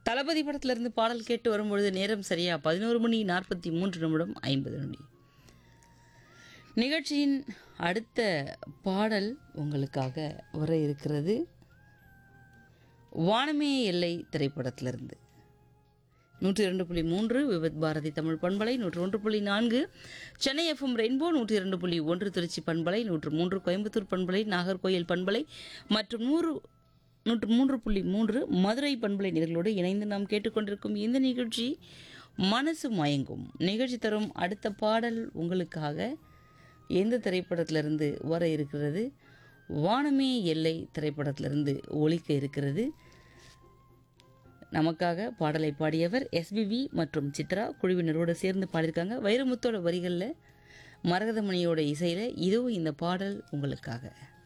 தளபதி படத்திலிருந்து பாடல் கேட்டு வரும்பொழுது நேரம் சரியா பதினோரு மணி நாற்பத்தி மூன்று நிமிடம் ஐம்பது நொடி நிகழ்ச்சியின் அடுத்த பாடல் உங்களுக்காக வர இருக்கிறது வானமே எல்லை திரைப்படத்திலிருந்து நூற்றி இரண்டு புள்ளி மூன்று விபத் பாரதி தமிழ் பண்பலை நூற்று ஒன்று புள்ளி நான்கு சென்னை எஃப்எம் ரெயின்போ நூற்றி இரண்டு புள்ளி ஒன்று திருச்சி பண்பலை நூற்று மூன்று கோயம்புத்தூர் பண்பலை நாகர்கோயில் பண்பலை மற்றும் நூறு நூற்று மூன்று புள்ளி மூன்று மதுரை பண்பலை நிகழ்களோடு இணைந்து நாம் கேட்டுக்கொண்டிருக்கும் இந்த நிகழ்ச்சி மனசு மயங்கும் நிகழ்ச்சி தரும் அடுத்த பாடல் உங்களுக்காக எந்த திரைப்படத்திலிருந்து வர இருக்கிறது வானமே எல்லை திரைப்படத்திலிருந்து ஒலிக்க இருக்கிறது நமக்காக பாடலை பாடியவர் எஸ்பிவி மற்றும் சித்ரா குழுவினரோடு சேர்ந்து பாடியிருக்காங்க வைரமுத்தோட வரிகளில் மரகதமணியோட இசையில் இதோ இந்த பாடல் உங்களுக்காக